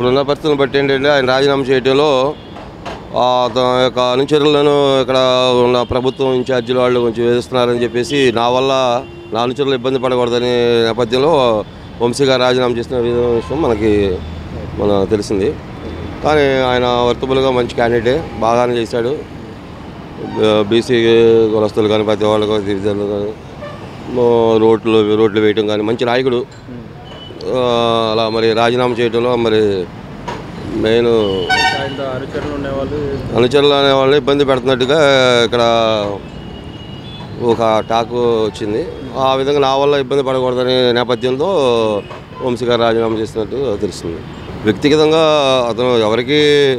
ఇప్పుడున్న పరిస్థితులను బట్టి ఏంటంటే ఆయన రాజీనామా చేయడంలో ఆ, తన యొక్క అనుచరులను ఇక్కడ ఉన్న ప్రభుత్వం ఇన్ఛార్జీల వాళ్ళు కొంచెం వేధిస్తున్నారని చెప్పేసి నా వల్ల నా అనుచరులు ఇబ్బంది పడకూడదనే నేపథ్యంలో వంశీ గారు రాజీనామా చేసిన విషయం మనకి మన తెలిసింది కానీ ఆయన వర్తబుల్గా మంచి క్యాండిడేటే బాగానే చేశాడు బీసీ కులస్తులు కానీ ప్రతి వాళ్ళు కానీ గిరిజనులు కానీ మో- రోడ్లు రోడ్లు వేయటం కానీ మంచి నాయకుడు ఆ, అలా మరి రాజీనామా చేయడంలో మరి మెయిన్ ఆయన అనుచరులు ఉండేవాళ్ళు అనుచరులు అనే వాళ్ళని ఇబ్బంది పెడుతున్నట్టుగా ఇక్కడ ఒక టాక్ వచ్చింది ఆ విధంగా నా వల్ల ఇబ్బంది పడకూడదనే నేపథ్యంతో వంశీ గారు రాజీనామా చేసినట్టు తెలుస్తుంది వ్యక్తిగతంగా అతను ఎవరికి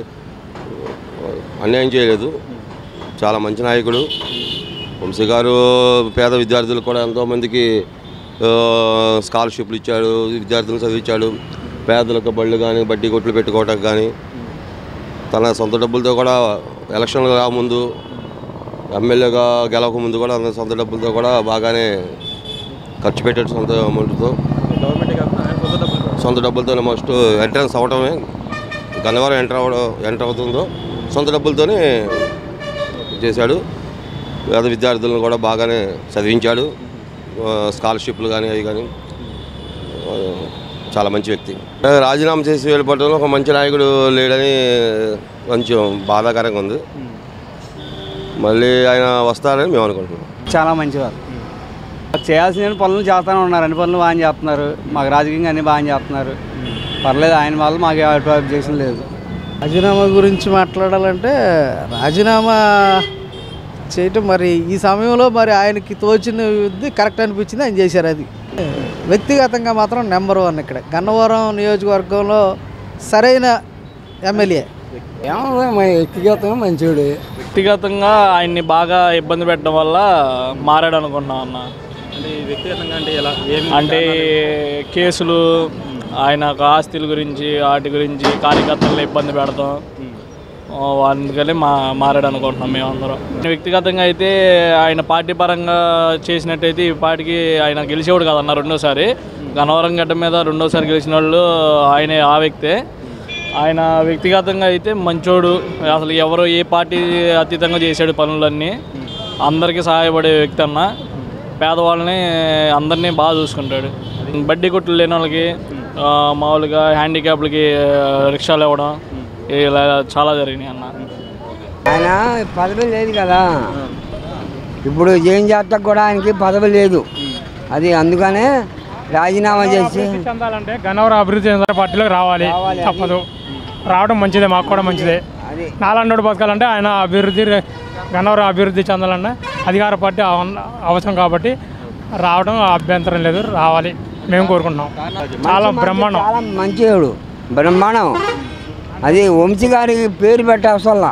అన్యాయం చేయలేదు చాలా మంచి నాయకుడు వంశీ గారు పేద విద్యార్థులకు కూడా ఎంతోమందికి ఆ, స్కాలర్షిప్లు ఇచ్చాడు విద్యార్థులను చదివించాడు పేదలకు బళ్ళు కానీ బడ్డీ కొట్లు పెట్టుకోవటానికి కానీ తన సొంత డబ్బులతో కూడా ఎలక్షన్లు రాముందు ఎమ్మెల్యేగా గెలవక ముందు కూడా తన సొంత డబ్బులతో కూడా బాగానే ఖర్చు పెట్టాడు సొంత అమౌంట్తో గవర్నమెంట్ కాకుండా ఆయన సొంత డబ్బులు సొంత డబ్బులతోనే మస్ట్ ఎంట్రన్స్ అవ్వటమే గన్నవరం ఎంటర్ అవ్వడం ఎంటర్ అవుతుందో సొంత డబ్బులతోనే చేశాడు పేద విద్యార్థులను కూడా బాగానే చదివించాడు ఆ, స్కాలర్షిప్లు కానీ అవి కానీ ఆ, చాలా మంచి వ్యక్తి రాజీనామా చేసి వెళ్ళిపోవడంలో ఒక మంచి నాయకుడు లేడని కొంచెం బాధాకరంగా ఉంది మళ్ళీ ఆయన వస్తారని మేము అనుకుంటున్నాం చాలా మంచివారు చేయాల్సిన పనులు చేస్తూనే ఉన్నారు అన్ని పనులు బాగా చేస్తున్నారు మాకు రాజకీయంగా అన్ని బాగా చేస్తున్నారు పర్లేదు ఆయన వల్ల మాకు ఎటువంటి అబ్జెక్షన్ లేదు రాజీనామా గురించి మాట్లాడాలంటే రాజీనామా చేయటం మరి ఈ సమయంలో మరి ఆయనకి తోచినది కరెక్ట్ అనిపించింది ఆయన చేశారు అది వ్యక్తిగతంగా మాత్రం నెంబర్ వన్ ఇక్కడ గన్నవరం నియోజకవర్గంలో సరైన ఎమ్మెల్యే ఏమో వ్యక్తిగతంగా మంచివాడు వ్యక్తిగతంగా ఆయన్ని బాగా ఇబ్బంది పెట్టడం వల్ల మారాడు అనుకున్నాం అన్న అంటే ఈ వ్యక్తిగతంగా అంటే ఎలా ఏమి అంటే కేసులు ఆయన ఆస్తుల గురించి వాటి గురించి కార్యకర్తలను ఇబ్బంది పెడతాం ఆ, అందుకని మా మారాడు అనుకుంటున్నాం మేమందరం వ్యక్తిగతంగా అయితే ఆయన పార్టీ పరంగా చేసినట్టయితే ఈ పార్టీకి ఆయన గెలిచేవాడు కదన్న రెండోసారి గన్నవరం గడ్డ మీద రెండోసారి గెలిచిన వాళ్ళు ఆయనే ఆ వ్యక్తే ఆయన వ్యక్తిగతంగా అయితే మంచోడు అసలు ఎవరు ఏ పార్టీ అతీతంగా చేశాడు పనులన్నీ అందరికీ సహాయపడే వ్యక్తి అన్న పేదవాళ్ళని అందరినీ బాగా చూసుకుంటాడు బడ్డీ కొట్లు లేని వాళ్ళకి ఆ, మామూలుగా హ్యాండిక్యాప్లకి ఆ, రిక్షాలు ఇవ్వడం ఇలా చాలా జరిగినాయి అన్న ఆయన పదవి లేదు కదా ఇప్పుడు ఏం చేస్తా కూడా ఆయనకి పదవి లేదు అది అందుకనే రాజీనామా చేసి చెందాలంటే గన్నవరం అభివృద్ధి చెందాలి పార్టీలోకి రావాలి తప్పదు రావడం మంచిదే మాకు కూడా మంచిదే అది నాలండోడు బతకాలంటే ఆయన అభివృద్ధి గన్నవరం అభివృద్ధి చెందాలన్నా అధికార పార్టీ అవ- అవసరం కాబట్టి రావడం అభ్యంతరం లేదు రావాలి మేము కోరుకుంటున్నాం చాలా బ్రహ్మాండం చాలా మంచివాడు బ్రహ్మాండం అది వంశీ గారికి పేరు పెట్టే అవసరం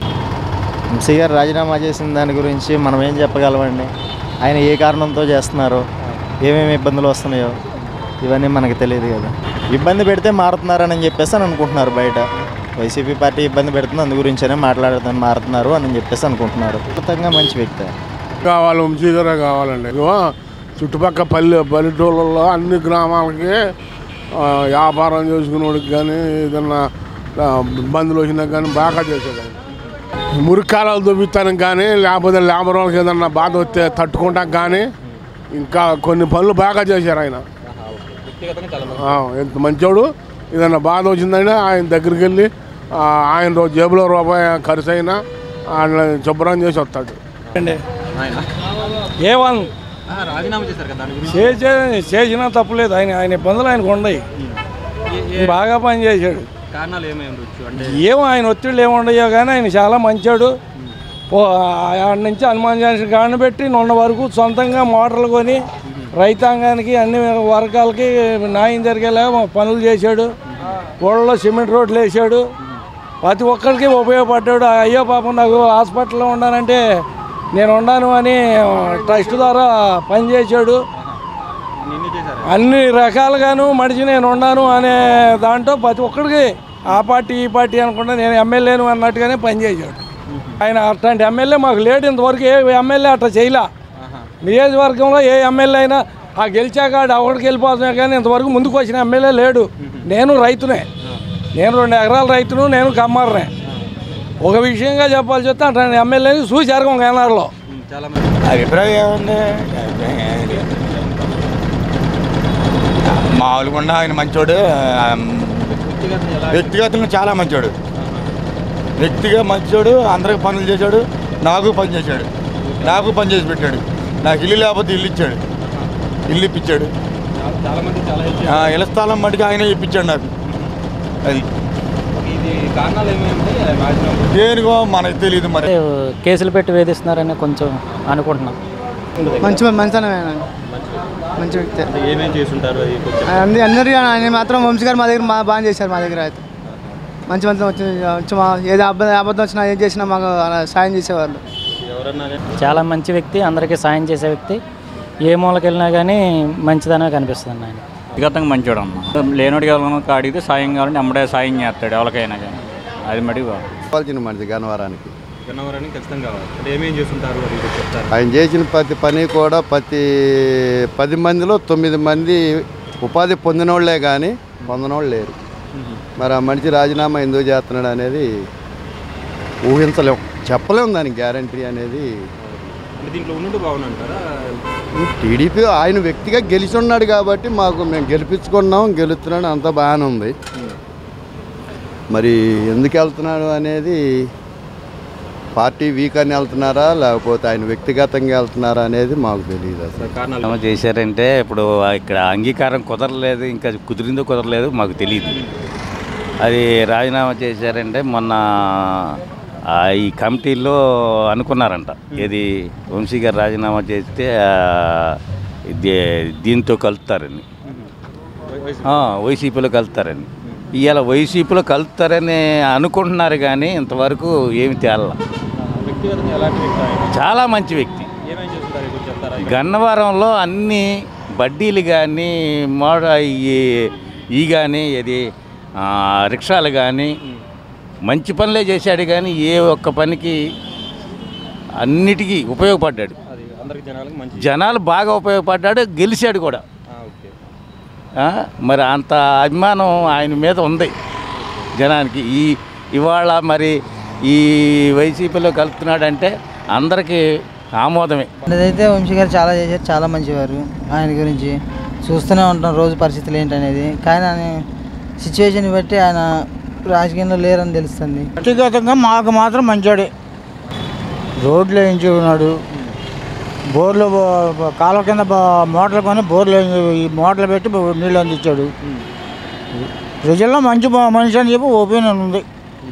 వంశీ గారు రాజీనామా చేసిన దాని గురించి మనం ఏం చెప్పగలమండి ఆయన ఏ కారణంతో చేస్తున్నారు ఏమేమి ఇబ్బందులు వస్తున్నాయో ఇవన్నీ మనకు తెలియదు కదా ఇబ్బంది పెడితే మారుతున్నారని చెప్పేసి అని అనుకుంటున్నారు బయట వైసీపీ పార్టీ ఇబ్బంది పెడుతుంది అందు గురించనే మాట్లాడుతాను మారుతున్నారు అని చెప్పేసి అనుకుంటున్నారు ఖచ్చితంగా మంచి వ్యక్తి కావాలి వంశీధర కావాలండి ఇదిగో చుట్టుపక్కల పల్లె పల్లెటూళ్ళలో అన్ని గ్రామాలకి ఆ, వ్యాపారం చేసుకునేవాడికి కానీ ఏదన్నా ఆ, ఇబ్బందులు వచ్చినా కానీ బాగా చేసేది మురికాలాలు దువ్విస్తానికి కానీ లేకపోతే లేబర్ వాళ్ళకి ఏదన్నా బాధ వస్తే తట్టుకుంటాం కానీ ఇంకా కొన్ని పనులు బాగా చేశారు ఆయన వ్యక్తిగతంగా చాలా మంది ఆ, ఎంత మంచోడు ఏదన్నా బాధ వచ్చిందంటే ఆయన దగ్గరికి వెళ్ళి ఆ, ఆయన రో- జేబులో రూపాయి ఖర్చు అయినా ఆయన శుభ్రం చేసి వస్తాడు ఆయన ఏ వన్ ఆ, రాజీనామా చేశారు కదా దాని గురించి చేసే చేసినా తప్పులేదు ఆయన ఆయన ఇబ్బందులు ఆయనకు ఉన్నాయి ఏ- ఏ బాగా పని చేశాడు కారణాలు ఏమై ఉండొచ్చు అంటే ఏమో ఆయన ఒత్తిళ్ళు ఏముండయో కానీ ఆయన చాలా మంచోడు పో ఆడ నుంచి హనుమాన్ జంక్షన్ కాడిని పెట్టి నిన్న వరకు సొంతంగా మోటార్లు కొని రైతాంగానికి అన్ని వర్గాలకి న్యాయం జరిగేలాగా పనులు చేశాడు ఊళ్ళలో సిమెంట్ రోడ్లు వేసాడు ప్రతి ఒక్కరికి ఉపయోగపడ్డాడు అయ్యో పాపం నాకు హాస్పిటల్లో ఉన్నానంటే నేను ఉన్నాను అని ట్రస్ట్ ద్వారా పనిచేశాడు నిన్ను చేశారు అన్ని రకాలుగాను మనిషి నేను ఉన్నాను అనే దాంట్లో ప్రతి ఒక్కడికి ఆ పార్టీ ఈ పార్టీ అనుకుంటా నేను ఎమ్మెల్యేను అన్నట్టుగానే పనిచేశాడు ఆయన అట్లాంటి ఎమ్మెల్యే మాకు లేడు ఇంతవరకు ఏ ఎమ్మెల్యే అట్లా చేయలే నియోజకవర్గంలో ఏ ఎమ్మెల్యే అయినా ఆ గెలిచాక ఆడు ఒకడికి వెళ్ళిపోతున్నాయి కానీ ఇంతవరకు ముందుకు వచ్చిన ఎమ్మెల్యే లేడు నేను రైతునే నేను రెండు ఎకరాల రైతును నేను కమ్మారనే ఒక విషయంగా చెప్పాల్సి వస్తే అతను ఎమ్మెల్యేని చూశారు ఒక ఎన్ఆర్లో చాలా మంది అభిప్రాయం ఏముంది అభిప్రాయం ఏమీ లేదు. మామూలుగా ఉన్న ఆయన మంచోడు ఆ, వ్యక్తిగతంగా చాలా మంచోడు వ్యక్తిగా మంచోడు అందరికి పనులు చేశాడు నాకు పని చేశాడు నాకు పని చేసి పెట్టాడు నాకు ఇల్లు లేకపోతే ఇల్లు ఇచ్చాడు ఇల్లు ఇప్పించాడు చాలా మంది చాలా help ఆ, ఇళ్ళ స్థలం మటుకు ఆయనే ఇప్పించాడు నాకు అది ఇది కారణాలు ఏమేమి రాజీనామా దేనికో మనకు తెలియదు మరి కేసులు పెట్టి వేధిస్తున్నారని కొంచెం అనుకుంటున్నాం మంచి మంచితనమైన మంచి వ్యక్తి అంటే ఏమేం చేస్తుంటారు అది కొంచెం అన్ని అందరూ ఆయన మాత్రం వంశీ గారు మా దగ్గర మా బాగా చేశారు మా దగ్గర అయితే మంచి మంచి వచ్చి వచ్చి మా ఏదో అబద్ధం అబద్ధం వచ్చినా ఏం చేసినా మాకు అలా సాయం చేసేవాళ్ళు ఎవరన్నా చాలా మంచి వ్యక్తి అందరికీ సాయం చేసే వ్యక్తి ఏ మూలకి వెళ్ళినా కానీ మంచిదనే కనిపిస్తుంది ఆయన వ్యక్తిగతంగా మంచోడు అన్న లేనోడికి ఎవరైనా అడిగితే సాయం కావాలంటే అమ్మడే సాయం చేస్తాడు ఎవరికైనా కానీ అది మటుకు బాగుంది కావాల్సిన మనిషి గన్నవరానికి గన్నవరానికి ఖచ్చితంగా కావాలి అంటే ఏమేం చేస్తుంటారు అది కొంచెం చెప్తారు ఆయన చేసిన ప్రతి పని కూడా ప్రతి పది మందిలో తొమ్మిది మంది ఉపాధి పొందినోళ్లే కానీ పొందనోళ్ళు లేరు మరి ఆ మనిషి రాజీనామా ఎందుకు చేస్తున్నాడు అనేది ఊహించలేం చెప్పలేం దానికి గ్యారంటీ అనేది అంటే దీంట్లో ఉన్నట్టు బాగుందంటారా టీడీపీ ఆయన వ్యక్తిగా గెలిచి ఉన్నాడు కాబట్టి మాకు మేము గెలిపించుకున్నాం గెలుస్తున్నాడు అంతా బాగానే ఉంది మరి ఎందుకు వెళ్తున్నాడు అనేది పార్టీ వీక్ అని వెళ్తున్నారా లేకపోతే ఆయన వ్యక్తిగతంగా వెళ్తున్నారా అనేది మాకు తెలియదు అసలు రాజీనామా చేశారంటే ఇప్పుడు ఇక్కడ అంగీకారం కుదరలేదు ఇంకా కుదిరిందో కుదరలేదు మాకు తెలియదు అది రాజీనామా చేశారంటే మొన్న ఆ ఈ కమిటీలో అనుకున్నారంట ఏది వంశీ గారు రాజీనామా చేస్తే ఆ, దే- దీంతో కలుపుతారని ఆ, వైసీపీలో కలుపుతారని ఇవాళ వైసీపీలో కలుపుతారని అనుకుంటున్నారు కానీ ఇంతవరకు ఏమి తేల వ్యక్తిగతంగా ఎలాంటి వ్యక్తి ఆయన చాలా మంచి వ్యక్తి ఏమేం చేస్తుంటారు కొంచెం చెప్తారా గన్నవరంలో అన్ని బడ్డీలు కానీ మోడ ఈ ఈ కానీ ఇది ఆ, రిక్షాలు కానీ మంచి పనులే చేశాడు కానీ ఏ ఒక్క పనికి అన్నిటికీ ఉపయోగపడ్డాడు అది అందరికి జనాలకు మంచి జనాలు బాగా ఉపయోగపడ్డాడు గెలిచాడు కూడా ఆ, ఓకే ఆ, మరి అంత అభిమానం ఆయన మీద ఉంది జనానికి ఈ ఇవాళ మరి ఈ వైసీపీలో కలుపుతున్నాడంటే అందరికీ ఆమోదమే అదైతే వంశీ గారు చాలా చేశారు చాలా మంచివారు ఆయన గురించి చూస్తూనే ఉంటాం రోజు పరిస్థితులు ఏంటనేది కానీ ఆయన సిచ్యువేషన్ బట్టి ఆయన రాజకీయంలో లేరని తెలుస్తుంది వ్యక్తిగతంగా మాకు మాత్రం మంచోడే రోడ్లు వేయించుకున్నాడు బోర్లు బో- కాలువ కింద బో- మోటార్లు కొని బోర్లు వేయించు- ఈ మోటార్లు పెట్టి బో- నీళ్ళు అందించాడు ప్రజల్లో మంచి బ- మనిషి అని చెప్పి ఒపీనియన్ ఉంది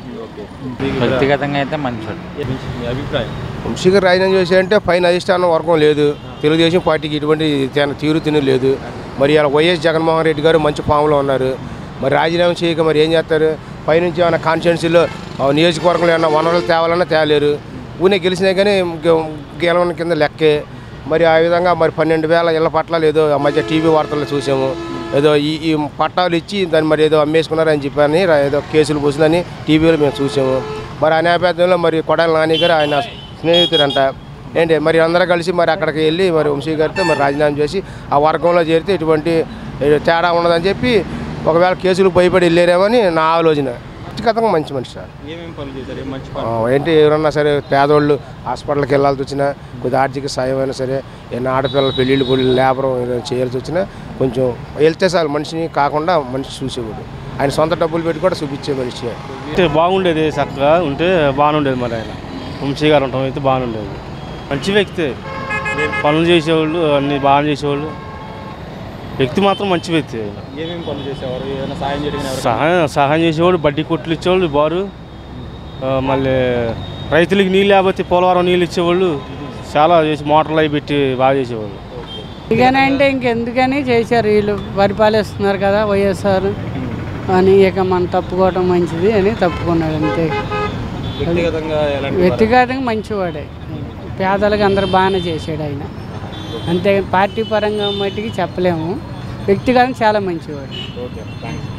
వ్యక్తిగతంగా అయితే మంచోడు మీ అభిప్రాయం వంశీగారు రాజీనామా చేశారంటే పైన అధిష్టానం వర్గం లేదు తెలుగుదేశం పార్టీకి ఇటువంటి తేన- తీరుతెన్ను లేదు మరి అలా వైఎస్ జగన్మోహన్ రెడ్డి గారు మంచి ఫామ్లో ఉన్నారు మరి రాజీనామా చేయక మరి ఏం చేస్తారు పైనుంచి ఏమైనా కాన్స్టిట్యున్సీలో ఆ, నియోజకవర్గంలో ఏమైనా వనరులు తేవాలన్నా తేలేరు ఊనే గెలిచినా కానీ గె- గెలవని కింద లెక్కే మరి ఆ విధంగా మరి పన్నెండు వేల ఇళ్ల పట్టాలు ఏదో ఆ మధ్య టీవీ వార్తల్లో చూసాము ఏదో ఈ ఈ పట్టాలు ఇచ్చి దాన్ని మరి ఏదో అమ్మేసుకున్నారని చెప్పని రా- ఏదో కేసులు పోసిందని టీవీలో మేము చూసాము మరి ఆ నేపథ్యంలో మరి కొడాలి నాని గారు ఆయన స్నేహితుడంట ఏంటి మరి అందరూ కలిసి మరి అక్కడికి వెళ్ళి మరి వంశీ గారితో మరి రాజీనామా చేసి ఆ వర్గంలో చేరితే ఇటువంటి ఏ, తేడా ఉండదని చెప్పి ఒకవేళ కేసులు భయపడి వెళ్ళారేమని నా ఆలోచన వ్యక్తిగతంగా మంచి మనిషి సార్ ఏమేం పనులు చేశారు ఏం మంచి ఆ, పనులు ఏంటి ఎవరన్నా సరే పేదోళ్ళు హాస్పిటల్కి వెళ్ళాల్సి వచ్చినా కొద్దిగా ఆర్థిక సాయం అయినా సరే ఏమైనా ఆడపిల్లల పెళ్ళిళ్ళు పొల్లి లేబరం ఏదైనా చేయాల్సి వచ్చినా కొంచెం వెళ్తే చాలు మనిషిని కాకుండా మనిషి చూసేవాడు ఆయన సొంత డబ్బులు పెట్టి కూడా చూపించే మనిషి అంటే బాగుండేది చక్కగా ఉంటే బాగుండేది మరి ఆయన వంశీ గారు ఉండటం అయితే బాగుండేది మంచి వ్యక్తి పనులు చేసేవాళ్ళు అన్ని బాగా చేసేవాళ్ళు వ్యక్తి మాత్రం మంచి వ్యక్తి ఆయన. ఏమేం పనులు చేసేవారు ఏదైనా సాయం చేయడం కానీ ఎవరికైనా? సహాయం సహాయం చేసేవాడు బడ్డీ కొట్లు ఇచ్చేవాళ్ళు బారు ఆ, మళ్ళీ రైతులకి నీళ్ళు లేకపోతే పోలవరం నీళ్ళు ఇచ్చేవాళ్ళు చాలా చేసి మోటార్లు అవి పెట్టి బాగా చేసేవాళ్ళు ఇకనే అంటే ఇంకెందుకని చేశారు వీళ్ళు పరిపాలిస్తున్నారు కదా వైఎస్ఆర్ అని ఇక మనం తప్పుకోవడం మంచిది అని తప్పుకున్నాడు అంతే వ్యక్తిగతంగా ఎలాంటి వ్యక్తిగతంగా మంచివాడే పేదలకు అందరు బాగానే చేశాడు ఆయన అంతే పార్టీ పరంగా మట్టికి చెప్పలేము వ్యక్తిగతంగా చాలా మంచివాడు ఓకే థ్యాంక్స్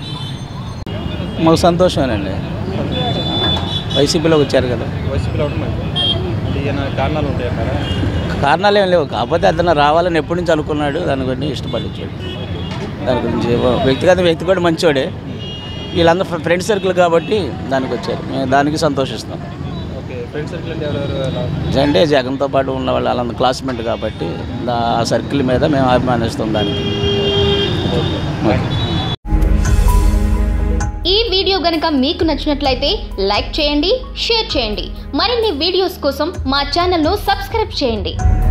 మాకు సంతోషమేనండి వైసీపీలోకి వచ్చారు కదా వైసీపీలో అవడం మంచిది అంటే ఈయన కారణాలు ఉంటాయంటారా కారణాలు ఏం లేవు కాకపోతే అతను రావాలని ఎప్పటి నుంచి అనుకున్నాడు దాని గురించి ఇష్టపడి వచ్చాడు దాని గురించి వ్యక్తిగత వ్యక్తి కూడా మంచోడే వీళ్ళందరూ ఫ్రెండ్ సర్కిల్ కాబట్టి దానికి వచ్చారు మేము దానికి సంతోషిస్తాం ఓకే ఫ్రెండ్ సర్కిల్ అంటే ఎవరెవరు ఎలా అంటే జగన్తో పాటు ఉన్న వాళ్ళు వాళ్ళందరూ క్లాస్మేట్ కాబట్టి దా- ఆ సర్కిల్ మీద మేము అభిమానిస్తాం దానికి ఓకే. ఈ వీడియో గనుక మీకు నచ్చినట్లయితే లైక్ చేయండి షేర్ చేయండి మరిన్ని వీడియోస్ కోసం మా ఛానల్ను సబ్స్క్రైబ్ చేయండి